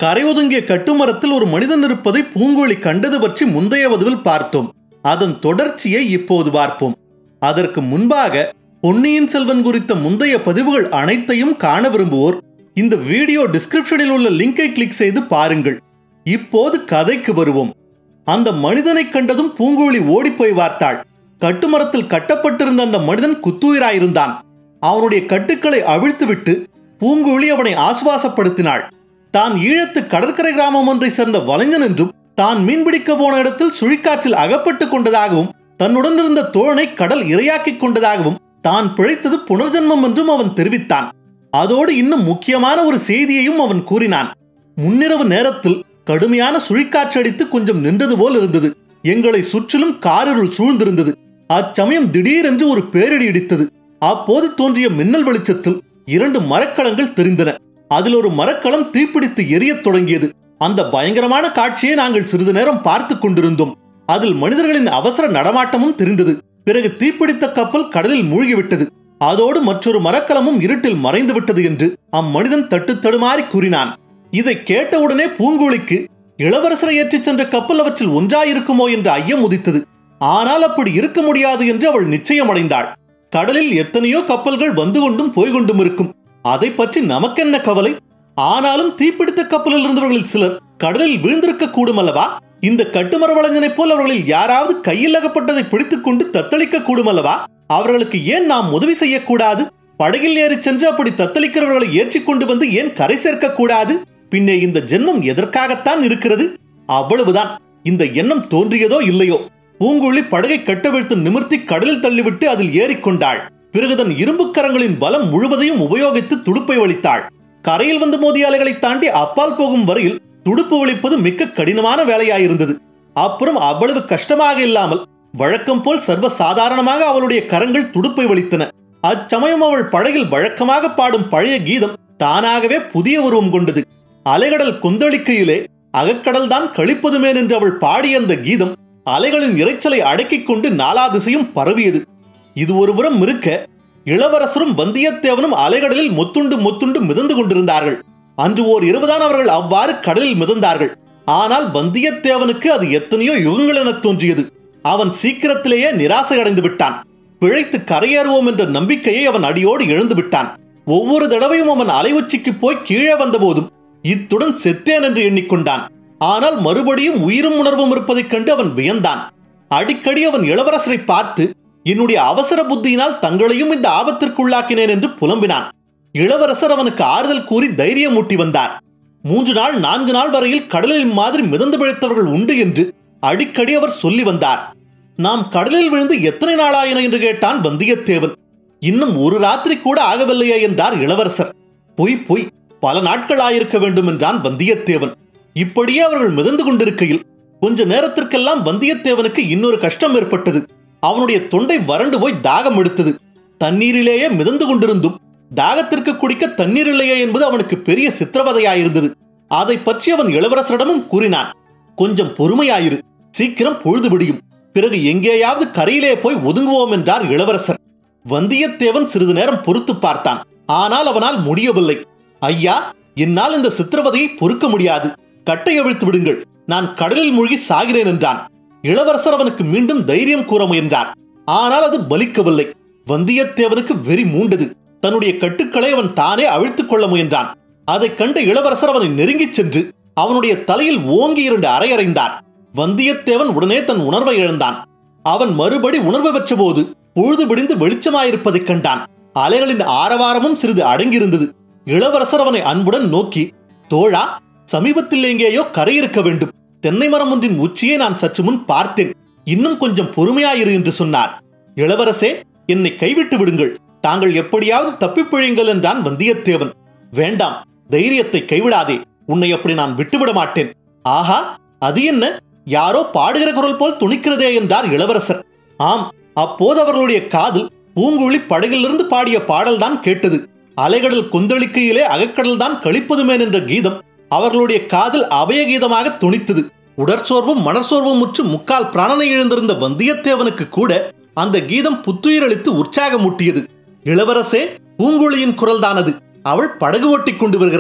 கரை ஒதுங்கிய கட்டுமரத்தில் ஒரு மனிதன் இருப்பதை பூங்கோழி கண்டது பற்றி முந்தைய வதுவில் பார்த்தோம் அதன் தொடர்ச்சியை இப்போது பார்ப்போம் அதற்கு முன்பாக பொன்னியின் செல்வன் குறித்த முந்தைய பதிவுகள் அனைத்தையும் காண விரும்புவோர் இந்த வீடியோ டிஸ்கிரிப்ஷனில் உள்ள லிங்கை கிளிக் செய்து பாருங்கள் இப்போது கதைக்கு வருவோம் அந்த மனிதனை கண்டதும் பூங்கோழி ஓடிப்போய் பார்த்தாள் கட்டுமரத்தில் கட்டப்பட்டிருந்த அந்த மனிதன் குத்துயிராயிருந்தான் அவனுடைய கட்டுக்களை அவிழ்த்துவிட்டு பூங்கோழி அவனை ஆசுவாசப்படுத்தினாள் தான் ஈழத்து கடற்கரை கிராமம் ஒன்றை சேர்ந்த வலைஞன் என்றும் தான் மீன்பிடிக்க போன இடத்தில் சுழிக்காற்றில் அகப்பட்டுக் கொண்டதாகவும் தன்னுடன் இருந்த தோழனை கடல் இரையாக்கிக் கொண்டதாகவும் தான் பிழைத்தது புனர்ஜன்மம் என்றும் அவன் தெரிவித்தான் அதோடு இன்னும் முக்கியமான ஒரு செய்தியையும் அவன் கூறினான் முன்னிரவு நேரத்தில் கடுமையான சுழிக்காற்று அடித்து கொஞ்சம் நின்றது போல் இருந்தது எங்களை சுற்றிலும் காரிருள் சூழ்ந்திருந்தது அச்சமயம் திடீரென்று ஒரு பேரிடி இடித்தது அப்போது தோன்றிய மின்னல் வெளிச்சத்தில் இரண்டு மரக்கலங்கள் தெரிந்தன அதில் ஒரு மரக்கலம் தீப்பிடித்து எரியத் தொடங்கியது அந்த பயங்கரமான காட்சியை நாங்கள் சிறிது நேரம் பார்த்து கொண்டிருந்தோம் அதில் மனிதர்களின் அவசர நடமாட்டமும் தெரிந்தது பிறகு தீப்பிடித்த கப்பல் கடலில் மூழ்கிவிட்டது அதோடு மற்றொரு மரக்கலமும் இருட்டில் மறைந்து விட்டது என்று அம்மனிதன் தட்டு தடுமாறி கூறினான் இதை கேட்டவுடனே பூங்கோழிக்கு இளவரசரை ஏற்றிச் சென்ற கப்பல் அவற்றில் ஒன்றாயிருக்குமோ என்ற ஐயம் உதித்தது ஆனால் அப்படி இருக்க முடியாது என்று அவள் நிச்சயமடைந்தாள் கடலில் எத்தனையோ கப்பல்கள் வந்து கொண்டும் போய்கொண்டும் இருக்கும் அதை பற்றி நமக்கென்ன கவலை ஆனாலும் தீப்பிடித்த கப்பலில் இருந்தவர்களில் சிலர் கடலில் வீழ்ந்திருக்க கூடும் அல்லவா இந்த கட்டுமர வளைஞனைப் போல் அவர்களில் யாராவது கையில் அகப்பட்டதை பிடித்துக் கொண்டு தத்தளிக்க கூடும் அல்லவா அவர்களுக்கு ஏன் நாம் உதவி செய்யக்கூடாது படகில் ஏறிச் சென்று அப்படி தத்தளிக்கிறவர்களை ஏற்றிக் கொண்டு வந்து ஏன் கரை சேர்க்க கூடாது பின்னே இந்த ஜென்மம் எதற்காகத்தான் இருக்கிறது அவ்வளவுதான் இந்த எண்ணம் தோன்றியதோ இல்லையோ பூங்குழி படகை கட்டவிழ்த்து நிமிர்த்தி கடலில் தள்ளிவிட்டு அதில் ஏறிக்கொண்டாள் பிறகு தன் இரும்பு கரங்களின் பலம் முழுவதையும் உபயோகித்து துடுப்பை வலித்தாள் கரையில் வந்து மோதிய அலைகளை தாண்டி அப்பால் போகும் வரையில் துடுப்பு வலிப்பது மிக்க கடினமான வேலையாயிருந்தது அப்புறம் அவ்வளவு கஷ்டமாக இல்லாமல் வழக்கம் போல் சர்வ சாதாரணமாக அவளுடைய கரங்கள் துடுப்பை வலித்தன அச்சமயம் அவள் படகில் வழக்கமாக பாடும் பழைய கீதம் தானாகவே புதிய உருவம் கொண்டது அலைகடல் கொந்தளிக்கையிலே அகக்கடல் தான் கழிப்பதுமேன் என்று அவள் பாடிய அந்த கீதம் அலைகளின் இரைச்சலை அடக்கிக் கொண்டு நாலா திசையும் பரவியது இது ஒருபுறம் இருக்க இளவரசரும் வந்தியத்தேவனும் அலைகடலில் மொத்துண்டு மொத்துண்டு மிதந்து கொண்டிருந்தார்கள் அன்று ஓர் இரவுதான் அவர்கள் அவ்வாறு கடலில் மிதந்தார்கள் ஆனால் வந்தியத்தேவனுக்கு அது எத்தனையோ யுகங்கள் என தோன்றியது அவன் சீக்கிரத்திலேயே நிராசை அடைந்து விட்டான் பிழைத்து கரையேறுவோம் என்ற நம்பிக்கையை அவன் அடியோடு இழந்து விட்டான் ஒவ்வொரு தடவையும் அவன் அலை உச்சிக்கு போய் கீழே வந்தபோதும் இத்துடன் செத்தேன் என்று எண்ணிக்கொண்டான் ஆனால் மறுபடியும் உயிரும் உணர்வும் இருப்பதைக் கண்டு அவன் வியந்தான் அடிக்கடி அவன் இளவரசரை பார்த்து என்னுடைய அவசர புத்தியினால் தங்களையும் இந்த ஆபத்திற்குள்ளாக்கினேன் என்று புலம்பினான் இளவரசர் அவனுக்கு ஆறுதல் கூறி தைரியம் ஊட்டி வந்தார் மூன்று நாள் நான்கு நாள் வரையில் கடலில் மாதிரி மிதந்து பிழைத்தவர்கள் உண்டு என்று அடிக்கடி அவர் சொல்லி வந்தார் நாம் கடலில் விழுந்து எத்தனை நாளாயின என்று கேட்டான் வந்தியத்தேவன் இன்னும் ஒரு ராத்திரி கூட ஆகவில்லையே என்றார் இளவரசர் பொய் பொய் பல நாட்கள் ஆயிருக்க வேண்டும் என்றான் வந்தியத்தேவன் இப்படியே அவர்கள் மிதந்து கொண்டிருக்கையில் கொஞ்ச நேரத்திற்கெல்லாம் வந்தியத்தேவனுக்கு இன்னொரு கஷ்டம் ஏற்பட்டது அவனுடைய தொண்டை வறண்டு போய் தாகம் எடுத்தது தண்ணீரிலேயே மிதந்து கொண்டிருந்தும் தாகத்திற்கு குடிக்க தண்ணீர் இல்லையே என்பது அவனுக்கு பெரிய சித்திரவதையாயிருந்தது அதை பற்றி அவன் இளவரசரிடமும் கூறினான் கொஞ்சம் பொறுமையாயிரு சீக்கிரம் பொழுது விடியும் பிறகு எங்கேயாவது கரையிலே போய் ஒதுங்குவோம் என்றார் இளவரசர் வந்தியத்தேவன் சிறிது நேரம் பொறுத்து பார்த்தான் ஆனால் அவனால் முடியவில்லை ஐயா என்னால் இந்த சித்திரவதையை பொறுக்க முடியாது கட்டை அவிழ்த்து விடுங்கள் நான் கடலில் மூழ்கி சாகிறேன் என்றான் இளவரசர் அவனுக்கு மீண்டும் தைரியம் கூற முயன்றார் ஆனால் அது பலிக்கவில்லை வந்தியத்தேவனுக்கு வெறி மூண்டது தன்னுடைய கட்டுக்களை அவன் தானே அவிழ்த்துக் கொள்ள முயன்றான் அதைக் கண்ட இளவரசர் அவனை நெருங்கிச் சென்று அவனுடைய தலையில் ஓங்கி இரண்டு அறையறைந்தார் வந்தியத்தேவன் உடனே தன் உணர்வை இழந்தான் அவன் மறுபடி உணர்வு பெற்றபோது பொழுது விடிந்து வெளிச்சமாயிருப்பதைக் கண்டான் அலைகளின் ஆரவாரமும் சிறிது அடங்கியிருந்தது இளவரசர் அவனை அன்புடன் நோக்கி தோழா சமீபத்தில் எங்கேயோ கரை இருக்க வேண்டும் தென்னை மரம் ஒன்றின் உச்சியை நான் சற்று முன் பார்த்தேன் இன்னும் கொஞ்சம் பொறுமையாயிரு என்று சொன்னார் இளவரசே என்னை கைவிட்டு விடுங்கள் தாங்கள் எப்படியாவது தப்பிப் பிழையுங்கள் என்றான் வந்தியத்தேவன் வேண்டாம் தைரியத்தை கைவிடாதே உன்னை அப்படி நான் விட்டுவிட மாட்டேன் ஆஹா அது என்ன யாரோ பாடுகிற குரல் போல் துணிக்கிறதே என்றார் இளவரசர் ஆம் அப்போது அவர்களுடைய காதில் பூங்குழி படகிலிருந்து பாடிய பாடல்தான் கேட்டது அலைகடல் கொந்தளிக்கையிலே அகக்கடல் தான் கழிப்பதுமேன் என்ற கீதம் அவர்களுடைய காதில் அபய கீதமாக துணித்தது உடற்சோர்வும் மனசோர்வும் முற்று முக்கால் பிராணனை இழந்திருந்த வந்தியத்தேவனுக்கு கூட அந்த கீதம் புத்துயிரளித்து உற்சாகமூட்டியது இளவரசே பூங்குழியின் குரல்தானது அவள் படகு ஓட்டிக் கொண்டு வருகிறாள்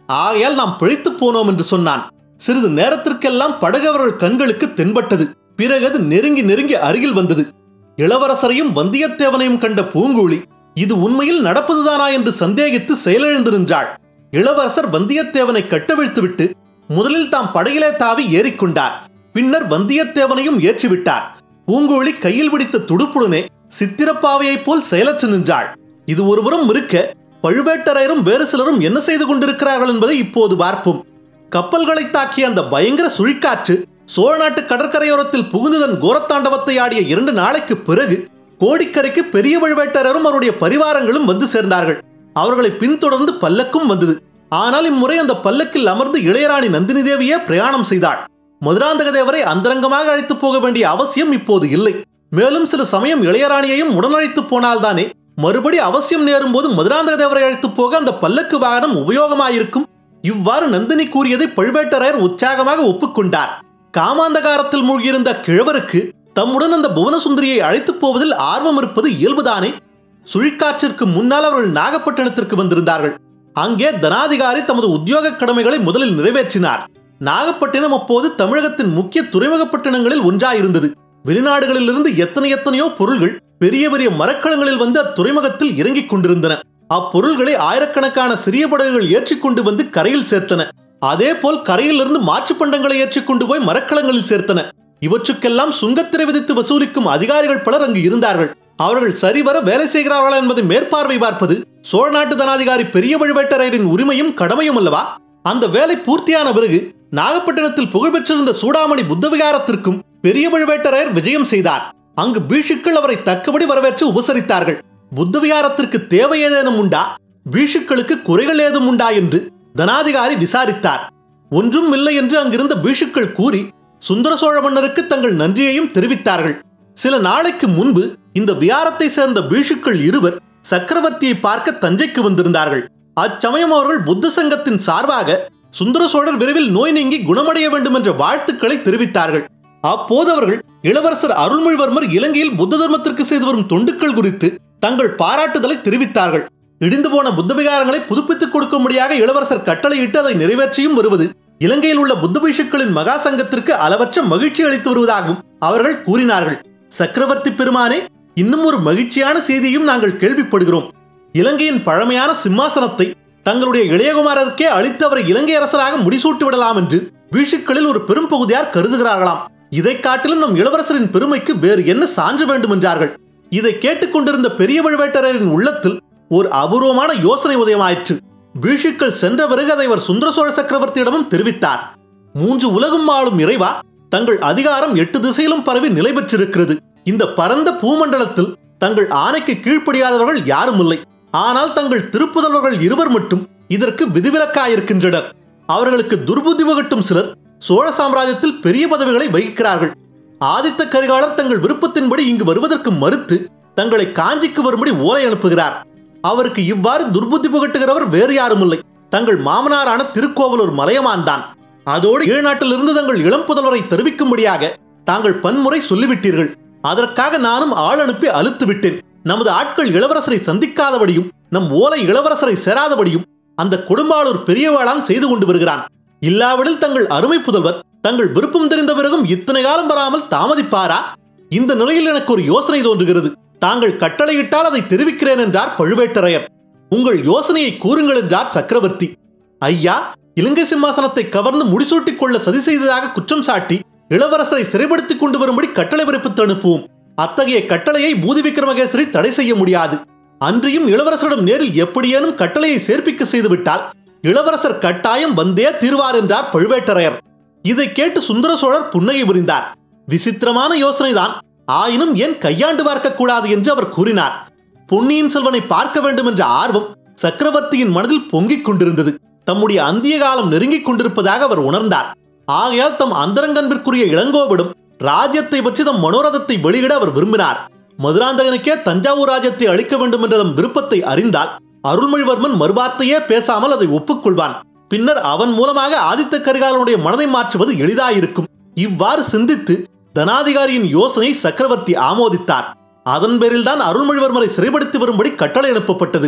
ஆகையால் நாம் பிழைத்துப் போனோம் என்று சொன்னான் சிறிது நேரத்திற்கெல்லாம் படகு அவர்கள் கண்களுக்கு தென்பட்டது பிறகு அது நெருங்கி நெருங்கி அருகில் வந்தது இளவரசரையும் வந்தியத்தேவனையும் கண்ட பூங்குழி இது உண்மையில் நடப்பதுதானா என்று சந்தேகித்து செயலிழந்து நின்றாள் இளவரசர் வந்தியத்தேவனை கட்டவிழ்த்துவிட்டு முதலில் தாம் படகிலே தாவி ஏறிக்கொண்டார் பின்னர் வந்தியத்தேவனையும் ஏற்றிவிட்டார் பூங்குழி கையில் பிடித்த துடுப்புடனே சித்திரப்பாவையைப் போல் செயலற்று நின்றாள் இது ஒருபுறம் இருக்க பழுவேட்டரையரும் வேறு சிலரும் என்ன செய்து கொண்டிருக்கிறார்கள் என்பதை இப்போது பார்ப்போம் கப்பல்களை தாக்கிய அந்த பயங்கர சுழிக்காற்று சோழ நாட்டு கடற்கரையோரத்தில் புகுந்துதன் கோரத்தாண்டவத்தை ஆடிய இரண்டு நாளைக்கு பிறகு கோடிக்கரைக்கு பெரிய பழுவேட்டரரும் அவருடைய பரிவாரங்களும் வந்து சேர்ந்தார்கள் அவர்களை பின்தொடர்ந்து பல்லக்கும் வந்தது ஆனால் இம்முறை அந்த பல்லக்கில் அமர்ந்து இளையராணி நந்தினி தேவியே பிரயாணம் செய்தாள் மதுராந்தக தேவரை அந்தரங்கமாக அழைத்து போக வேண்டிய அவசியம் இப்போது இல்லை மேலும் சில சமயம் இளையராணியையும் உடனழைத்து போனால்தானே மறுபடி அவசியம் நேரும்போது மதுராந்தக தேவரை அழைத்து போக அந்த பல்லக்கு வாகனம் உபயோகமாயிருக்கும் இவ்வாறு நந்தினி கூறியதை பழுவேட்டரையர் உற்சாகமாக ஒப்புக்கொண்டார் காமாந்தகாரத்தில் மூழ்கியிருந்த கிழவருக்கு தம்முடன் அந்த புவனசுந்தரியை அழைத்துப் போவதில் ஆர்வம் இருப்பது இயல்புதானே சுழிக்காற்றிற்கு முன்னால் அவர்கள் நாகப்பட்டினத்திற்கு வந்திருந்தார்கள் அங்கே தனாதிகாரி தமது உத்தியோக கடமைகளை முதலில் நிறைவேற்றினார் நாகப்பட்டினம் அப்போது தமிழகத்தின் முக்கிய துறைமுக பட்டணங்களில் ஒன்றாயிருந்தது வெளிநாடுகளிலிருந்து எத்தனை எத்தனையோ பொருள்கள் பெரிய பெரிய மரக்கலங்களில் வந்து அத்துறைமுகத்தில் இறங்கிக் கொண்டிருந்தன அப்பொருள்களை ஆயிரக்கணக்கான சிறிய படகுகள் ஏற்றிக்கொண்டு வந்து கரையில் சேர்த்தன அதே போல் கரையிலிருந்து மாற்று பண்டங்களை ஏற்றிக்கொண்டு போய் மரக்கலங்களில் சேர்த்தன இவற்றுக்கெல்லாம் சுங்கத்திரை விதித்து வசூலிக்கும் அதிகாரிகள் பலர் அங்கு இருந்தார்கள் அவர்கள் சரிவர வேலை செய்கிறார்களா என்பதை மேற்பார்வை பார்ப்பது சோழ நாட்டு தனாதிகாரி பெரிய பழுவேட்டரையரின் உரிமையும் கடமையும் அல்லவா அந்த வேலை பூர்த்தியான பிறகு நாகப்பட்டினத்தில் புகழ்பெற்றிருந்த சூடாமணி புத்த விகாரத்திற்கும் பெரிய பழுவேட்டரையர் விஜயம் செய்தார் அங்கு பீஷுக்கள் அவரை தக்கபடி வரவேற்று உபசரித்தார்கள் புத்த விகாரத்திற்கு தேவை ஏதேனும் உண்டா பீஷுக்களுக்கு குறைகள் ஏதும் உண்டா என்று தனாதிகாரி விசாரித்தார் ஒன்றும் இல்லை என்று அங்கிருந்த பீஷுக்கள் கூறி சுந்தர சோழ மன்னருக்கு தங்கள் நன்றியையும் தெரிவித்தார்கள் சில நாளைக்கு முன்பு இந்த விகாரத்தை சேர்ந்த பீஷுக்கள் இருவர் சக்கரவர்த்தியை பார்க்க தஞ்சைக்கு வந்திருந்தார்கள் அச்சமயம் அவர்கள் புத்த சங்கத்தின் சார்பாக சுந்தர சோழர் விரைவில் நோய் நீங்கி குணமடைய வேண்டும் என்ற வாழ்த்துக்களை தெரிவித்தார்கள் அப்போது அவர்கள் இளவரசர் அருள்மொழிவர்மர் இலங்கையில் புத்த தர்மத்திற்கு செய்து வரும் தொண்டுக்கள் குறித்து தங்கள் பாராட்டுதலை தெரிவித்தார்கள் இடிந்து போன புத்த விகாரங்களை புதுப்பித்துக் கொடுக்கும்படியாக இளவரசர் கட்டளையிட்டு அதை நிறைவேற்றியும் வருவது இலங்கையில் உள்ள புத்த பிஷுக்களின் மகா சங்கத்திற்கு அளவற்ற மகிழ்ச்சி அளித்து வருவதாகவும் அவர்கள் கூறினார்கள் சக்கரவர்த்தி பெருமானே இன்னும் ஒரு மகிழ்ச்சியான செய்தியும் நாங்கள் கேள்விப்படுகிறோம் இலங்கையின் பழமையான சிம்மாசனத்தை தங்களுடைய இளையகுமாரருக்கே அளித்து அவரை இலங்கை அரசராக முடிசூட்டி விடலாம் என்று பீஷுக்களில் ஒரு பெரும் பகுதியார் கருதுகிறார்களாம் இதை காட்டிலும் நம் இளவரசரின் பெருமைக்கு வேறு என்ன சான்று வேண்டும் என்றார்கள் இதை கேட்டுக்கொண்டிருந்த பெரிய பழுவேட்டரையரின் உள்ளத்தில் ஒரு அபூர்வமான யோசனை உதயமாயிற்று பீஷுக்கள் சென்ற பிறகு அதை அவர் சுந்தர சோழ சக்கரவர்த்தியிடமும் தெரிவித்தார் மூன்று உலகம் ஆளும் இறைவா தங்கள் அதிகாரம் எட்டு திசையிலும் பரவி நிலை பெற்றிருக்கிறது இந்த பரந்த பூமண்டலத்தில் தங்கள் ஆணைக்கு கீழ்ப்படியாதவர்கள் யாரும் இல்லை ஆனால் தங்கள் திருப்புதல்வர்கள் இருவர் மட்டும் இதற்கு விதிவிலக்காயிருக்கின்றனர் அவர்களுக்கு துர்புத்தி புகட்டும் சிலர் சோழ சாம்ராஜ்யத்தில் பெரிய பதவிகளை வகிக்கிறார்கள் ஆதித்த கரிகாலர் தங்கள் விருப்பத்தின்படி இங்கு வருவதற்கு மறுத்து தங்களை காஞ்சிக்கு வரும்படி ஓலை அனுப்புகிறார் அவருக்கு இவ்வாறு துர்புத்தி புகட்டுகிறவர் வேறு யாரும் இல்லை தங்கள் மாமனாரான திருக்கோவலூர் மலையமான் தான் அதோடு ஈழ நாட்டிலிருந்து தங்கள் இளம் புதல்வரை தெரிவிக்கும்படியாக தாங்கள் பன்முறை சொல்லிவிட்டீர்கள் அதற்காக நானும் ஆள் அனுப்பி அழுத்து விட்டேன் நமது ஆட்கள் இளவரசரை சந்திக்காதபடியும் நம் ஓலை இளவரசரை சேராதபடியும் அந்த கொடும்பாளூர் பெரியவாளான் செய்து கொண்டு வருகிறான் இல்லாவிடில் தங்கள் அருமை புதல்வர் தங்கள் விருப்பம் தெரிந்த பிறகும் இத்தனை காலம் வராமல் தாமதிப்பாரா இந்த நிலையில் எனக்கு ஒரு யோசனை தோன்றுகிறது தாங்கள் கட்டளையிட்டால் அதை தெரிவிக்கிறேன் என்றார் பழுவேட்டரையர் உங்கள் யோசனையை கூறுங்கள் என்றார் சக்கரவர்த்தி ஐயா இலங்கை சிம்மாசனத்தை கவர்ந்து முடிசூட்டிக் கொள்ள சதி செய்ததாக குற்றம் சாட்டி இளவரசரை சிறைப்படுத்திக் கொண்டு வரும்படி கட்டளை பிறப்பித்து அனுப்புவோம் அத்தகைய கட்டளையை பூதி விக்ரமகேசரி தடை செய்ய முடியாது அன்றியும் இளவரசரிடம் நேரில் எப்படியேனும் கட்டளையை சேர்ப்பிக்க செய்துவிட்டால் இளவரசர் கட்டாயம் வந்தே தீர்வார் என்றார் பழுவேட்டரையர் இதை கேட்டு சுந்தர சோழர் புன்னகை புரிந்தார் விசித்திரமான யோசனைதான் ஆயினும் ஏன் கையாண்டு பார்க்க கூடாது என்று அவர் கூறினார் பொன்னியின் செல்வனை பார்க்க வேண்டும் என்ற ஆர்வம் சக்கரவர்த்தியின் மனதில் பொங்கிக் கொண்டிருந்தது தம்முடைய அந்திய காலம் நெருங்கிக் கொண்டிருப்பதாக அவர் உணர்ந்தார் ஆகையால் தம் அந்தரங்கன்பிற்குரிய இளங்கோவிடம் ராஜ்யத்தை பற்றி தம் மனோரதத்தை வெளியிட அவர் விரும்பினார் மதுராந்தகனுக்கே தஞ்சாவூர் ராஜ்யத்தை அளிக்க வேண்டும் என்ற தம் விருப்பத்தை அறிந்தால் அருள்மொழிவர்மன் மறுவார்த்தையே பேசாமல் அதை ஒப்புக்கொள்வான் பின்னர் அவன் மூலமாக ஆதித்த கரிகாலனுடைய மனதை மாற்றுவது எளிதாயிருக்கும் இவ்வாறு சிந்தித்து தனாதிகாரியின் யோசனை சக்கரவர்த்தி ஆமோதித்தார் அதன் பேரில்தான் அருள்மொழிவர்மரை சிறைப்படுத்தி வரும்படி கட்டளை அனுப்பப்பட்டது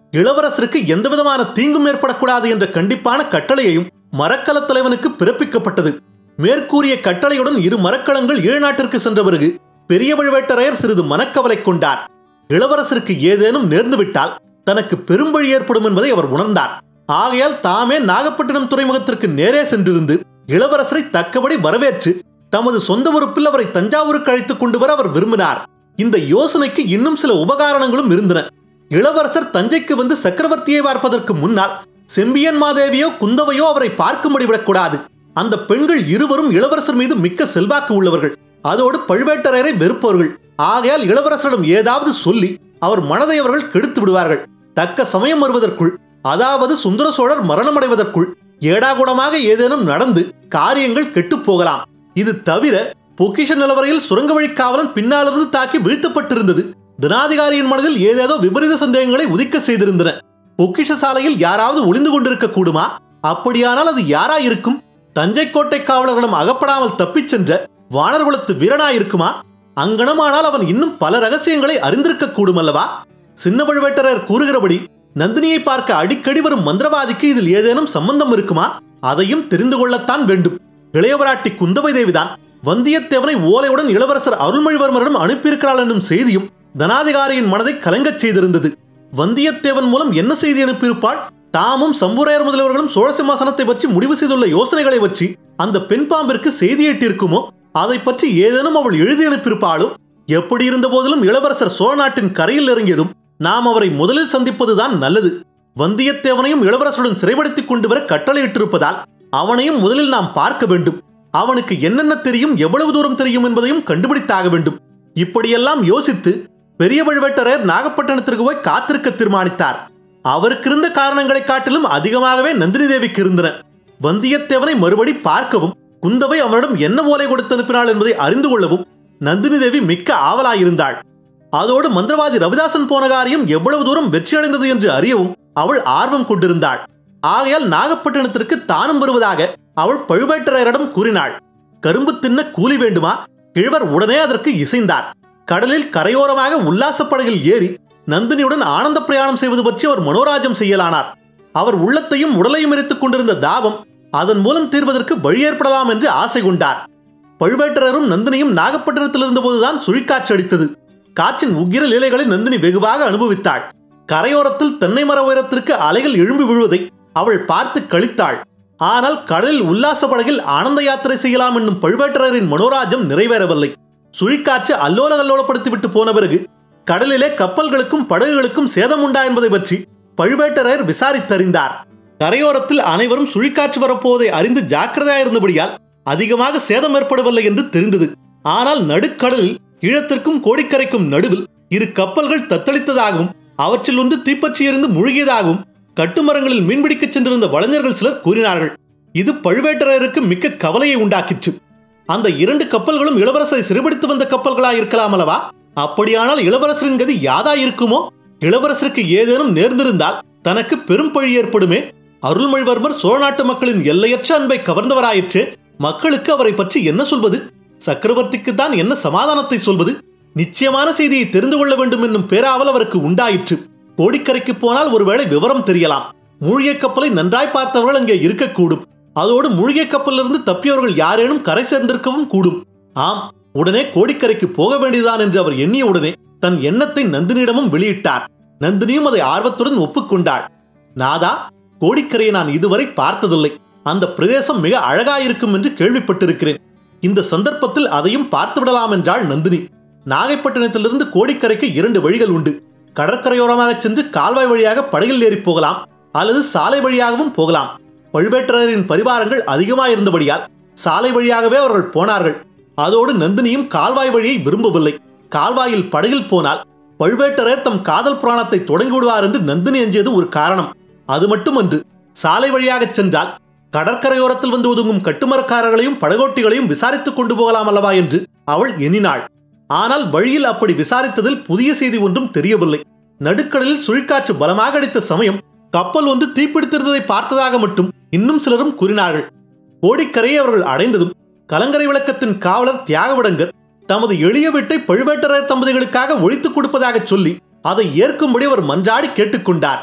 இளவரசருக்கு எந்தவிதமான தீங்கும் ஏற்படக்கூடாது என்ற கண்டிப்பான கட்டளையையும் மரக்கல தலைவனுக்கு பிறப்பிக்கப்பட்டது மேற்கூறிய கட்டளையுடன் இரு மரக்கலங்கள் ஈழநாட்டிற்கு சென்ற பிறகு பெரிய பழுவேட்டரையர் சிறிது மனக்கவலை கொண்டார் இளவரசருக்கு ஏதேனும் நேர்ந்துவிட்டால் தனக்கு பெரும்பழி ஏற்படும் என்பதை அவர் உணர்ந்தார் ஆகையால் தாமே நாகப்பட்டினம் துறைமுகத்திற்கு நேரே சென்றிருந்து இளவரசரை தக்கபடி வரவேற்று தமது சொந்த உறுப்பில் அவரை தஞ்சாவூருக்கு அழைத்துக் கொண்டு வர அவர் விரும்பினார் இந்த யோசனைக்கு இன்னும் சில உபகாரணங்களும் இருந்தன இளவரசர் தஞ்சைக்கு வந்து சக்கரவர்த்தியை பார்ப்பதற்கு முன்னால் செம்பியன் மாதேவியோ குந்தவையோ அவரை பார்க்கும்படி விடக்கூடாது அந்த பெண்கள் இருவரும் இளவரசர் மீது மிக்க செல்வாக்கு உள்ளவர்கள் அதோடு பழுவேட்டரையரை வெறுப்பவர்கள் ஆகையால் இளவரசரிடம் ஏதாவது சொல்லி அவர் மனதை அவர்கள் கெடுத்து விடுவார்கள் தக்க சமயம் வருவதற்குள் அதாவது சுந்தர சோழர் மரணமடைவதற்குள் ஏடாகுடமாக ஏதேனும் நடந்து காரியங்கள் கெட்டுப் போகலாம் இது தவிர பொக்கிஷ நிலவரையில் சுரங்க வழி காவலன் பின்னாலிருந்து தாக்கி வீழ்த்தப்பட்டிருந்தது தனாதிகாரியின் மனதில் ஏதேதோ விபரீத சந்தேகங்களை உதிக்க செய்திருந்தன பொக்கிஷ சாலையில் யாராவது ஒளிந்து கொண்டிருக்க கூடுமா அப்படியானால் அது யாரா இருக்கும் தஞ்சை கோட்டை காவலர்களிடம் அகப்படாமல் தப்பிச் சென்ற வானர்குலத்து வீரனாயிருக்குமா அங்கனமானால் அவன் இன்னும் பல ரகசியங்களை அறிந்திருக்க கூடும் அல்லவா சின்ன பழுவேட்டரர் கூறுகிறபடி நந்தினியை பார்க்க அடிக்கடி வரும் மந்திரவாதிக்கு இதில் ஏதேனும் சம்பந்தம் இருக்குமா அதையும் தெரிந்து கொள்ளத்தான் வேண்டும் இளையவராட்டி குந்தவை தேவிதான் வந்தியத்தேவனை ஓலையுடன் இளவரசர் அருள்மொழிவர்மரிடம் அனுப்பியிருக்கிறாள் என்னும் செய்தியும் தனாதிகாரியின் மனதை கலங்கச் செய்திருந்தது வந்தியத்தேவன் மூலம் என்ன செய்தி அனுப்பியிருப்பாள் தாமும் சம்புரையர் முதல்வர்களும் சோழ சிம்மாசனத்தை பற்றி முடிவு செய்துள்ள யோசனைகளை வச்சு அந்த பெண் பாம்பிற்கு செய்தி எட்டிருக்குமோ அதை பற்றி ஏதேனும் அவள் எழுதி அனுப்பியிருப்பாளோ எப்படி இருந்த போதிலும் இளவரசர் சோழ நாட்டின் கரையில் இறங்கியதும் நாம் அவரை முதலில் சந்திப்பதுதான் நல்லது வந்தியத்தேவனையும் இளவரசருடன் சிறைப்படுத்திக் கொண்டு வர கட்டளையிட்டிருப்பதால் அவனையும் முதலில் நாம் பார்க்க வேண்டும் அவனுக்கு என்னென்ன தெரியும் எவ்வளவு தூரம் தெரியும் என்பதையும் கண்டுபிடித்தாக வேண்டும் இப்படியெல்லாம் யோசித்து பெரிய பழுவேட்டரையர் நாகப்பட்டினத்திற்கு போய் காத்திருக்க தீர்மானித்தார் அவருக்கு இருந்த காரணங்களை காட்டிலும் அதிகமாகவே நந்தினி தேவிக்கு இருந்தன வந்தியத்தேவனை மறுபடி பார்க்கவும் குந்தவை அவனிடம் என்ன ஓலை கொடுத்து அனுப்பினாள் என்பதை அறிந்து கொள்ளவும் நந்தினி தேவி மிக்க ஆவலாயிருந்தாள் அதோடு மந்திரவாதி ரவிதாசன் போன காரியம் எவ்வளவு தூரம் வெற்றியடைந்தது என்று அறியவும் அவள் ஆர்வம் கொண்டிருந்தாள் ஆகையால் நாகப்பட்டினத்திற்கு தானும் வருவதாக அவள் பழுவேட்டரையரிடம் கூறினாள் கரும்பு தின்ன கூலி வேண்டுமா கிழவர் உடனே அதற்கு இசைந்தார் கடலில் கரையோரமாக உல்லாசப் படகில் ஏறி நந்தினியுடன் ஆனந்த பிரயாணம் செய்வது பற்றி அவர் மனோராஜம் செய்யலானார் அவர் உள்ளத்தையும் உடலையும் எரித்துக் கொண்டிருந்த தாபம் அதன் மூலம் தீர்வதற்கு வழி ஏற்படலாம் என்று ஆசை கொண்டார் பழுவேட்டரரும் நந்தினியும் நாகப்பட்டினத்தில் இருந்தபோதுதான் சுழிக்காற்று அடித்தது காற்றின் உக்கிர லீலைகளை நந்தினி வெகுவாக அனுபவித்தாள் கரையோரத்தில் தென்னை மர உயரத்திற்கு அலைகள் எழும்பி விழுவதை அவள் பார்த்து கழித்தாள் ஆனால் கடலில் உல்லாச படகில் ஆனந்த யாத்திரை செய்யலாம் என்னும் பழுவேட்டரரின் மனோராஜம் நிறைவேறவில்லை சுழிக்காற்று அல்லோல கல்லோலப்படுத்திவிட்டு போன பிறகு கடலிலே கப்பல்களுக்கும் படகுகளுக்கும் சேதம் உண்டா என்பதை பற்றி பழுவேட்டரையர் விசாரித்தறிந்தார் கரையோரத்தில் அனைவரும் சுழிக்காற்று வரப்போவதை அறிந்து ஜாக்கிரதையாயிருந்தபடியால் அதிகமாக சேதம் ஏற்படவில்லை என்று தெரிந்தது ஆனால் நடுக்கடலில் ஈழத்திற்கும் கோடிக்கரைக்கும் நடுவில் இரு கப்பல்கள் தத்தளித்ததாகவும் அவற்றில் ஒன்று தீப்பற்றி எறிந்து முழுகியதாகவும் கட்டுமரங்களில் மீன்பிடிக்கச் சென்றிருந்த வளைஞர்கள் சிலர் கூறினார்கள் இது பழுவேட்டரையருக்கு மிக்க கவலையை உண்டாக்கிற்று அந்த இரண்டு கப்பல்களும் இளவரசரை சிறைபிடித்து வந்த கப்பல்களா இருக்கலாம் அல்லவா அப்படியானால் இளவரசரின் கதி யாதா இருக்குமோ இளவரசருக்கு ஏதேனும் நேர்ந்திருந்தால் தனக்கு பெரும் பழி ஏற்படுமே அருள்மொழிவர்மர் சோழ நாட்டு மக்களின் எல்லையற்ற அன்பை கவர்ந்தவராயிற்று மக்களுக்கு அவரை பற்றி என்ன சொல்வது சக்கரவர்த்திக்கு தான் என்ன சமாதானத்தை சொல்வது நிச்சயமான செய்தியை தெரிந்து கொள்ள வேண்டும் என்னும் பேராவல் அவருக்கு உண்டாயிற்று கோடிக்கரைக்கு போனால் ஒருவேளை விவரம் தெரியலாம் மூழ்கிய கப்பலை நன்றாய் பார்த்தவர்கள் அங்கே இருக்கக்கூடும் அதோடு மூழ்கிய கப்பலிலிருந்து தப்பியவர்கள் யாரேனும் கரை சேர்ந்திருக்கவும் கூடும் ஆம் உடனே கோடிக்கரைக்கு போக வேண்டியதுதான் என்று அவர் எண்ணிய உடனே தன் எண்ணத்தை நந்தினியிடமும் வெளியிட்டார் நந்தினியும் அதை ஆர்வத்துடன் ஒப்புக்கொண்டாள் நாதா கோடிக்கரையை நான் இதுவரை பார்த்ததில்லை அந்த பிரதேசம் மிக அழகாயிருக்கும் என்று கேள்விப்பட்டிருக்கிறேன் இந்த சந்தர்ப்பத்தில் அதையும் பார்த்து விடலாம் என்றாள் நந்தினி நாகைப்பட்டினத்திலிருந்து கோடிக்கரைக்கு இரண்டு வழிகள் உண்டு கடற்கரையோரமாக சென்று கால்வாய் வழியாக படகில் ஏறி போகலாம் அல்லது சாலை வழியாகவும் போகலாம் பழுவேட்டரையரின் பரிவாரங்கள் அதிகமாயிருந்தபடியால் சாலை வழியாகவே அவர்கள் போனார்கள் அதோடு நந்தினியும் கால்வாய் வழியை விரும்பவில்லை கால்வாயில் படகில் போனால் பழுவேட்டரையர் தம் காதல் புராணத்தை தொடங்கி விடுவார் என்று நந்தினி எஞ்சியது ஒரு காரணம் அது மட்டுமன்று சாலை வழியாகச் சென்றால் கடற்கரையோரத்தில் வந்து ஒதுங்கும் கட்டுமரக்காரர்களையும் படகோட்டிகளையும் விசாரித்துக் கொண்டு போகலாம் அல்லவா என்று அவள் எண்ணினாள் ஆனால் வழியில் அப்படி விசாரித்ததில் புதிய செய்தி ஒன்றும் தெரியவில்லை நடுக்கடலில் சுழிக்காற்று பலமாக அடித்த சமயம் கப்பல் ஒன்று தீப்பிடித்திருந்ததை பார்த்ததாக மட்டும் இன்னும் சிலரும் கூறினார்கள் கோடிக்கரையை அவர்கள் அடைந்ததும் கலங்கரை விளக்கத்தின் காவலர் தியாகவிடங்கர் தமது எளிய வீட்டை பழுவேட்டரையர் தம்பதிகளுக்காக ஒழித்துக் கொடுப்பதாக சொல்லி அதை ஏற்கும்படி அவர் மன்றாடி கேட்டுக்கொண்டார்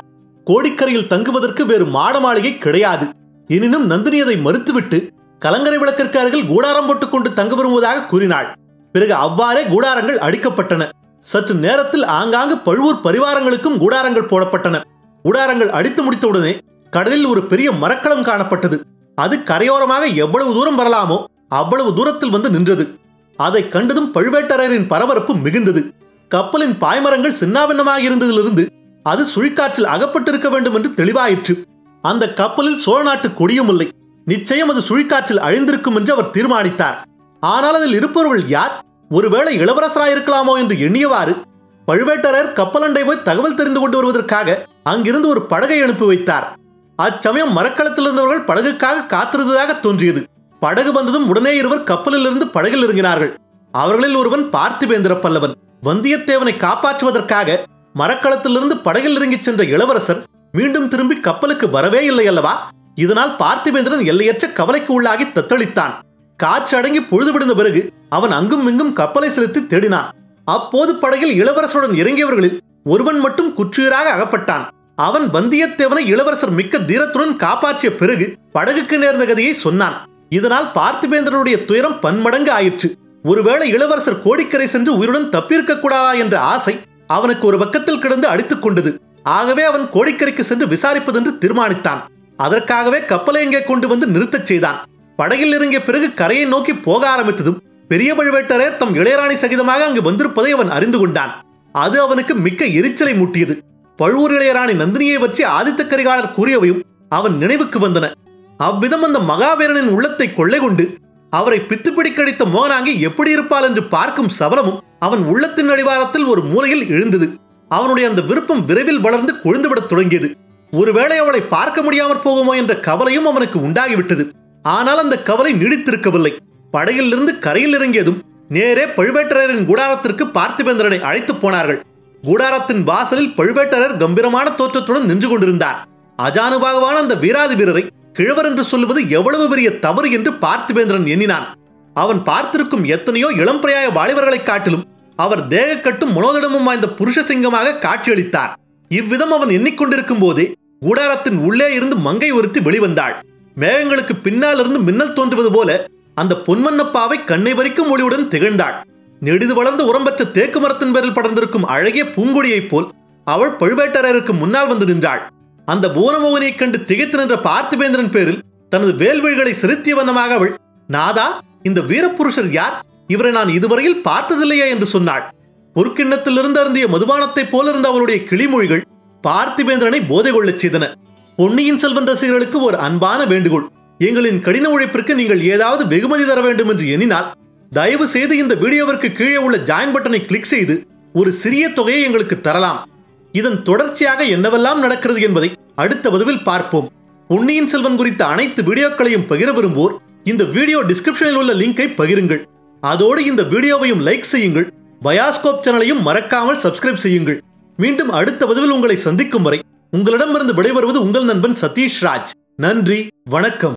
கோடிக்கரையில் தங்குவதற்கு வேறு மாட மாளிகை கிடையாது எனினும் நந்தினி அதை மறுத்துவிட்டு கலங்கரை விளக்கிற்கு அருகில் கூடாரம் போட்டுக் கொண்டு தங்க விரும்புவதாக கூறினாள் பிறகு அவ்வாறே கூடாரங்கள் அடிக்கப்பட்டன சற்று நேரத்தில் ஆங்காங்கு பழுவூர் பரிவாரங்களுக்கும் கூடாரங்கள் போடப்பட்டன கூடாரங்கள் அடித்து முடித்தவுடனே கடலில் ஒரு பெரிய மரக்கலம் காணப்பட்டது அது கரையோரமாக எவ்வளவு தூரம் வரலாமோ அவ்வளவு தூரத்தில் வந்து நின்றது அதை கண்டதும் பழுவேட்டரையரின் பரபரப்பு மிகுந்தது கப்பலின் பாய்மரங்கள் சின்னாபின்னமாக இருந்ததிலிருந்து அது சுழிக்காற்றில் அகப்பட்டிருக்க வேண்டும் என்று தெளிவாயிற்று அந்த கப்பலில் சோழ நாட்டு கொடியும் இல்லை நிச்சயம் அது சுழிக்காற்றில் அழிந்திருக்கும் என்று அவர் தீர்மானித்தார் ஆனால் அதில் இருப்பவர்கள் யார் ஒருவேளை இளவரசராயிருக்கலாமோ என்று எண்ணியவாறு பழுவேட்டரையர் கப்பலண்டை போய் தகவல் தெரிந்து கொண்டு வருவதற்காக அங்கிருந்து ஒரு படகை அனுப்பி வைத்தார் அச்சமயம் மரக்களத்தில் இருந்தவர்கள் படகுக்காக காத்திருந்ததாக தோன்றியது படகு வந்ததும் உடனே இருவர் கப்பலிலிருந்து படகில் இறங்கினார்கள் அவர்களில் ஒருவன் பார்த்திபேந்திர பல்லவன் வந்தியத்தேவனை காப்பாற்றுவதற்காக மரக்களத்திலிருந்து படகில் இறங்கிச் சென்ற இளவரசர் மீண்டும் திரும்பி கப்பலுக்கு வரவே இல்லை அல்லவா இதனால் பார்த்திபேந்திரன் எல்லையற்ற கவலைக்கு உள்ளாகி தத்தளித்தான் காற்று அடங்கி பொழுது விடுந்த பிறகு அவன் அங்கும் இங்கும் கப்பலை செலுத்தி தேடினான் அப்போது படகில் இளவரசருடன் இறங்கியவர்களில் ஒருவன் மட்டும் குற்றுயிராக அகப்பட்டான் அவன் வந்தியத்தேவனை இளவரசர் மிக்க தீரத்துடன் காப்பாற்றிய பிறகு படகுக்கு நேர்ந்த கதையை சொன்னான் இதனால் பார்த்திபேந்திரனுடைய துயரம் பன்மடங்கு ஆயிற்று ஒருவேளை இளவரசர் கோடிக்கரை சென்று உயிருடன் தப்பியிருக்க கூடாதா என்ற ஆசை அவனுக்கு ஒரு பக்கத்தில் கிடந்து அடித்துக் கொண்டது ஆகவே அவன் கோடிக்கரைக்கு சென்று விசாரிப்பதென்று தீர்மானித்தான் அதற்காகவே கப்பலை எங்கே கொண்டு வந்து நிறுத்தச் செய்தான் படகில் இறங்கிய பிறகு கரையை நோக்கி போக ஆரம்பித்ததும் பெரிய பழுவேட்டரையர் தம் இளையராணி சகிதமாக அங்கு வந்திருப்பதை அவன் அறிந்து கொண்டான் அது அவனுக்கு மிக்க எரிச்சலை மூட்டியது பழுவூர் இளையராணி நந்தினியை பற்றி ஆதித்த கரிகாலர் கூறியவையும் அவன் நினைவுக்கு வந்தன அவ்விதம் அந்த மகாவீரனின் உள்ளத்தை கொள்ளை கொண்டு அவரை பித்து பிடிக்கடித்த மோகனாங்கி எப்படி இருப்பாள் என்று பார்க்கும் சபலமும் அவன் உள்ளத்தின் அடிவாரத்தில் ஒரு மூலையில் எழுந்தது அவனுடைய அந்த விருப்பம் விரைவில் வளர்ந்து கொழுந்துவிடத் தொடங்கியது ஒருவேளை அவளை பார்க்க முடியாமற் போகுமோ என்ற கவலையும் அவனுக்கு உண்டாகிவிட்டது ஆனால் அந்த கவலை நீடித்திருக்கவில்லை படகிலிருந்து கரையில் இறங்கியதும் நேரே பழுவேட்டரையரின் கூடாரத்திற்கு பார்த்திபேந்திரனை அழைத்து போனார்கள் கூடாரத்தின் வாசலில் பழுவேட்டரர் கம்பீரமான தோற்றத்துடன் நின்று கொண்டிருந்தார் அஜானுபாகவான அந்த வீராதி வீரரை கிழவர் என்று சொல்லுவது எவ்வளவு பெரிய தவறு என்று பார்த்திபேந்திரன் எண்ணினான் அவன் பார்த்திருக்கும் எத்தனையோ இளம்பிரையாய வாலிபர்களைக் காட்டிலும் அவர் தேகக்கட்டும் மனோதிடமும் வாய்ந்த புருஷ சிங்கமாக காட்சியளித்தார் இவ்விதம் அவன் எண்ணிக்கொண்டிருக்கும் போதே கூடாரத்தின் உள்ளே இருந்து மங்கை ஒருத்தி வெளிவந்தாள் மேகங்களுக்கு பின்னால் இருந்து மின்னல் தோன்றுவது போல அந்த பொன்வண்ணப்பாவை கண்ணை வரிக்கும் ஒளியுடன் திகழ்ந்தாள் நெடிது வளர்ந்த உரம்பற்ற தேக்கு மரத்தின் பேரில் படர்ந்திருக்கும் அழகிய பூங்கொடியைப் போல் அவள் பழுவேட்டரையருக்கு முன்னால் வந்து நின்றாள் அந்த புவனமோகனையைக் கண்டு திகைத்து நின்ற பார்த்திபேந்திரன் பேரில் தனது வேல்வழிகளை செலுத்திய வண்ணமாக அவள் நாதா இந்த வீரப்புருஷர் யார் இவரை நான் இதுவரையில் பார்த்ததில்லையா என்று சொன்னாள் பொற்கிண்ணத்திலிருந்து அருந்திய மதுபானத்தைப் போல இருந்த அவளுடைய கிளிமொழிகள் பார்த்திபேந்திரனை போதை கொள்ளச் செய்தன பொன்னியின் செல்வன் ரசிகர்களுக்கு ஒரு அன்பான வேண்டுகோள் எங்களின் கடின உழைப்பிற்கு நீங்கள் ஏதாவது வெகுமதி தர வேண்டும் என்று எண்ணினால் தயவு செய்து இந்த வீடியோவிற்கு கீழே உள்ள ஜாயின் பட்டனை கிளிக் செய்து ஒரு சிறிய தொகையை எங்களுக்கு தரலாம் இதன் தொடர்ச்சியாக என்னவெல்லாம் நடக்கிறது என்பதை அடுத்த பதிவில் பார்ப்போம் பொன்னியின் செல்வன் குறித்த அனைத்து வீடியோக்களையும் பகிர விரும்புவோர் இந்த வீடியோ டிஸ்கிரிப்ஷனில் உள்ள லிங்கை பகிருங்கள் அதோடு இந்த வீடியோவையும் லைக் செய்யுங்கள் பயாஸ்கோப் சேனலையும் மறக்காமல் சப்ஸ்கிரைப் செய்யுங்கள் மீண்டும் அடுத்த பதிவில் உங்களை சந்திக்கும் வரை உங்களிடமிருந்து விடைபெறுவது உங்கள் நண்பன் சதீஷ் ராஜ் நன்றி வணக்கம்